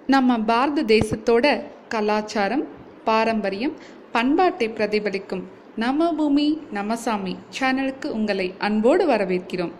நம்ம பாரத தேசத்தோட கலாச்சாரம் பாரம்பரியம் பண்பாட்டை பிரதிபலிக்கும் நம்ம பூமி நம்ம சாமி சேனலுக்கு உங்களை அன்போடு வரவேற்கிறோம்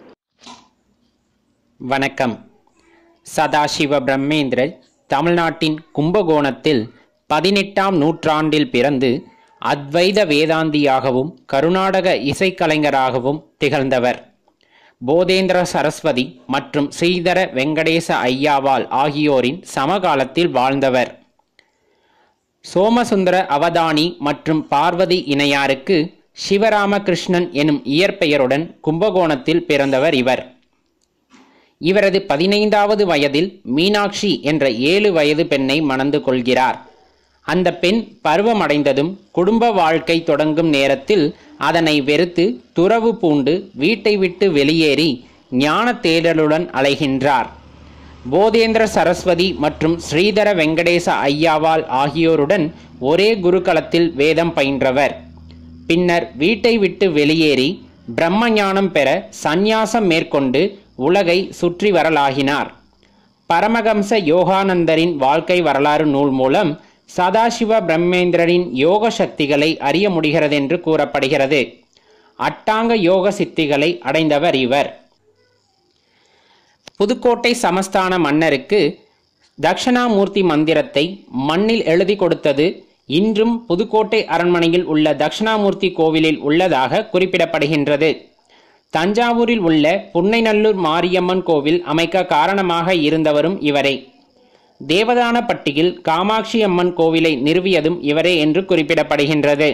வணக்கம் சதாசிவ பிரம்மேந்திரர் தமிழ்நாட்டின் கும்பகோணத்தில் பதினெட்டாம் நூற்றாண்டில் பிறந்து அத்வைத வேதாந்தியாகவும் கருநாடக இசைக்கலைஞராகவும் திகழ்ந்தவர் போதேந்திர சரஸ்வதி மற்றும் ஸ்ரீதர வெங்கடேச ஐயாவால் ஆகியோரின் சமகாலத்தில் வாழ்ந்தவர் சோமசுந்தர அவதானி மற்றும் பார்வதி இணையாருக்கு சிவராமகிருஷ்ணன் எனும் இயற்பெயருடன் கும்பகோணத்தில் பிறந்தவர் இவர் இவரது பதினைந்தாவது வயதில் மீனாட்சி என்ற ஏழு வயது பெண்ணை மணந்து கொள்கிறார் அந்த பெண் பருவமடைந்ததும் குடும்ப வாழ்க்கை தொடங்கும் நேரத்தில் அதனை வெறுத்து துறவு பூண்டு வீட்டை விட்டு வெளியேறி ஞான தேடலுடன் அலைகின்றார் போதேந்திர சரஸ்வதி மற்றும் ஸ்ரீதர வெங்கடேச ஐயாவால் ஆகியோருடன் ஒரே குருகுலத்தில் வேதம் பயின்றவர் பின்னர் வீட்டை விட்டு வெளியேறி பிரம்ம ஞானம் பெற சந்நியாசம் மேற்கொண்டு உலகை சுற்றி வரலாகினார் பரமகம்ச யோகானந்தரின் வாழ்க்கை வரலாறு நூல் மூலம் சதாசிவ பிரம்மேந்திரரின் யோக சக்திகளை அறிய முடிகிறதென்று கூறப்படுகிறது அட்டாங்க யோக சித்திகளை அடைந்தவர் இவர் புதுக்கோட்டை சமஸ்தான மன்னருக்கு தக்ஷணாமூர்த்தி மந்திரத்தை மண்ணில் எழுதி கொடுத்தது இன்றும் புதுக்கோட்டை அரண்மனையில் உள்ள தக்ஷணாமூர்த்தி கோவிலில் உள்ளதாக குறிப்பிடப்படுகின்றது தஞ்சாவூரில் உள்ள புன்னைநல்லூர் மாரியம்மன் கோவில் அமைக்க காரணமாக இருந்தவரும் இவரே தேவதானப்பட்டியில் காமாட்சி அம்மன் கோவிலை நிறுவியதும் இவரே என்று குறிப்பிடப்படுகின்றது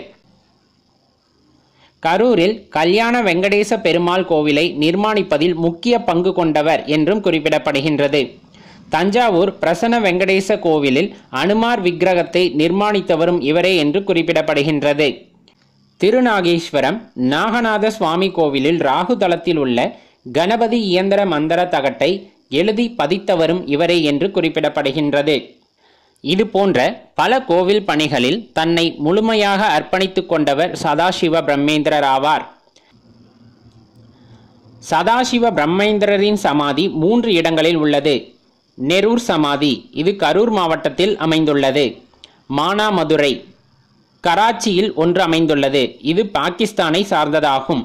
கரூரில் கல்யாண வெங்கடேச பெருமாள் கோவிலை நிர்மாணிப்பதில் முக்கிய பங்கு கொண்டவர் என்றும் குறிப்பிடப்படுகின்றது தஞ்சாவூர் பிரசன்ன வெங்கடேச கோவிலில் அனுமார் விக்கிரகத்தை நிர்மாணித்தவரும் இவரே என்று குறிப்பிடப்படுகின்றது திருநாகேஸ்வரம் நாகநாத சுவாமி கோவிலில் ராகு தளத்தில் உள்ள கணபதி இயந்திர மந்திர தகட்டை எழுதி பதித்தவரும் இவரே என்று குறிப்பிடப்படுகின்றது இது போன்ற பல கோவில் பணிகளில் தன்னை முழுமையாக அர்ப்பணித்துக் கொண்டவர் சதாசிவ பிரம்மேந்திரர் ஆவார் சதாசிவ பிரம்மேந்திரரின் சமாதி மூன்று இடங்களில் உள்ளது நெரூர் சமாதி இது கரூர் மாவட்டத்தில் அமைந்துள்ளது மானாமதுரை கராச்சியில் ஒன்று அமைந்துள்ளது இது பாகிஸ்தானை சார்ந்ததாகும்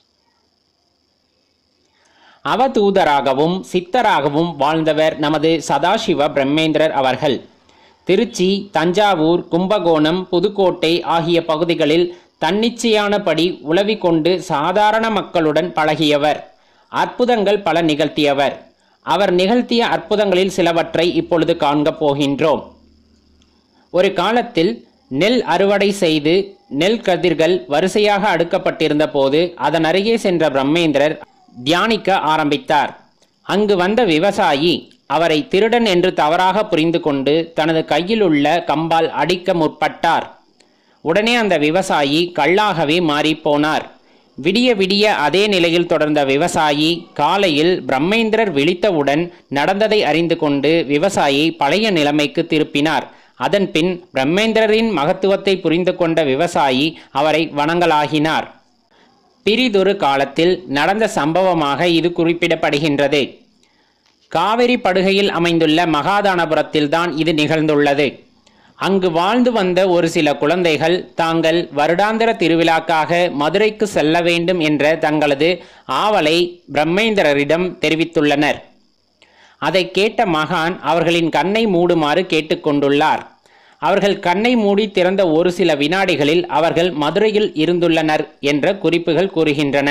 அவதூதராகவும் சித்தராகவும் வாழ்ந்தவர் நமது சதாசிவ பிரம்மேந்திரர் அவர்கள் திருச்சி தஞ்சாவூர் கும்பகோணம் புதுக்கோட்டை ஆகிய பகுதிகளில் தன்னிச்சையானபடி உளவிக் கொண்டு சாதாரண மக்களுடன் பழகியவர் அற்புதங்கள் பல நிகழ்த்தியவர் அவர் நிகழ்த்திய அற்புதங்களில் சிலவற்றை இப்பொழுது காண்கப் போகின்றோம் ஒரு காலத்தில் நெல் அறுவடை செய்து நெல் கதிர்கள் வரிசையாக அடுக்கப்பட்டிருந்த போது அதன் அருகே சென்ற பிரம்மேந்திரர் தியானிக்க ஆரம்பித்தார் அங்கு வந்த விவசாயி அவரை திருடன் என்று தவறாக புரிந்து கொண்டு தனது கையில் உள்ள கம்பால் அடிக்க முற்பட்டார் உடனே அந்த விவசாயி கல்லாகவே மாறிப்போனார் விடிய விடிய அதே நிலையில் தொடர்ந்த விவசாயி காலையில் பிரம்மேந்திரர் விழித்தவுடன் நடந்ததை அறிந்து கொண்டு விவசாயி பழைய நிலைமைக்கு திருப்பினார் அதன்பின் பிரம்மேந்திரரின் மகத்துவத்தை புரிந்து கொண்ட விவசாயி அவரை வணங்கலாகினார் பிரிதொரு காலத்தில் நடந்த சம்பவமாக இது குறிப்பிடப்படுகின்றது காவிரி படுகையில் அமைந்துள்ள மகாதானபுரத்தில்தான் இது நிகழ்ந்துள்ளது அங்கு வாழ்ந்து வந்த ஒரு சில குழந்தைகள் தாங்கள் வருடாந்திர திருவிழாக்காக மதுரைக்கு செல்ல வேண்டும் என்ற தங்களது ஆவலை பிரம்மேந்திரரிடம் தெரிவித்துள்ளனர் அதை கேட்ட மகான் அவர்களின் கண்ணை மூடுமாறு கேட்டுக்கொண்டுள்ளார் அவர்கள் கண்ணை மூடி திறந்த ஒரு சில வினாடிகளில் அவர்கள் மதுரையில் இருந்துள்ளனர் என்ற குறிப்புகள் கூறுகின்றன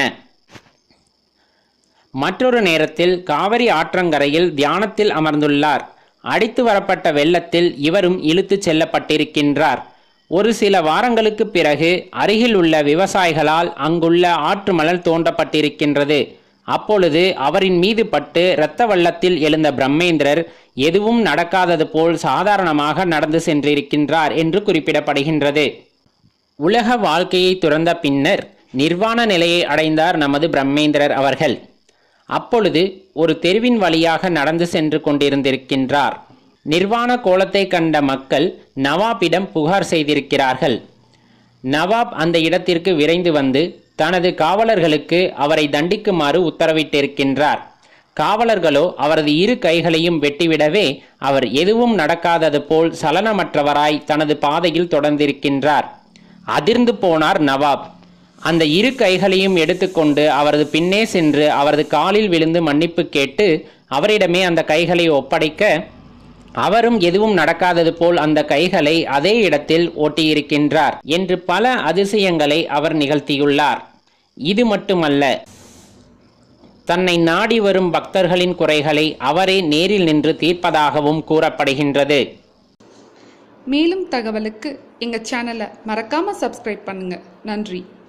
மற்றொரு நேரத்தில் காவிரி ஆற்றங்கரையில் தியானத்தில் அமர்ந்துள்ளார் அடித்து வரப்பட்ட வெள்ளத்தில் இவரும் இழுத்துச் செல்லப்பட்டிருக்கின்றார் ஒரு சில வாரங்களுக்கு பிறகு அருகில் உள்ள விவசாயிகளால் அங்குள்ள ஆற்று மணல் தோண்டப்பட்டிருக்கின்றது அப்பொழுது அவரின் மீது பட்டு இரத்த வெள்ளத்தில் எழுந்த பிரம்மேந்திரர் எதுவும் நடக்காதது போல் சாதாரணமாக நடந்து சென்றிருக்கின்றார் என்று குறிப்பிடப்படுகின்றது உலக வாழ்க்கையை துறந்த பின்னர் நிர்வாண நிலையை அடைந்தார் நமது பிரம்மேந்திரர் அவர்கள் அப்பொழுது ஒரு தெருவின் வழியாக நடந்து சென்று கொண்டிருந்திருக்கின்றார் நிர்வாண கோலத்தை கண்ட மக்கள் நவாபிடம் புகார் செய்திருக்கிறார்கள் நவாப் அந்த இடத்திற்கு விரைந்து வந்து தனது காவலர்களுக்கு அவரை தண்டிக்குமாறு உத்தரவிட்டிருக்கின்றார் காவலர்களோ அவரது இரு கைகளையும் வெட்டிவிடவே அவர் எதுவும் நடக்காதது போல் சலனமற்றவராய் தனது பாதையில் தொடர்ந்திருக்கின்றார் அதிர்ந்து போனார் நவாப் அந்த இரு கைகளையும் எடுத்துக்கொண்டு அவரது பின்னே சென்று அவரது காலில் விழுந்து மன்னிப்பு கேட்டு அவரிடமே அந்த கைகளை ஒப்படைக்க அவரும் எதுவும் நடக்காதது போல் அந்த கைகளை அதே இடத்தில் ஓட்டியிருக்கின்றார் என்று பல அதிசயங்களை அவர் நிகழ்த்தியுள்ளார் இது மட்டுமல்ல தன்னை நாடி வரும் பக்தர்களின் குறைகளை அவரே நேரில் நின்று தீர்ப்பதாகவும் கூறப்படுகின்றது மேலும் தகவலுக்கு எங்கள் சேனலை மறக்காமல் சப்ஸ்கிரைப் பண்ணுங்கள் நன்றி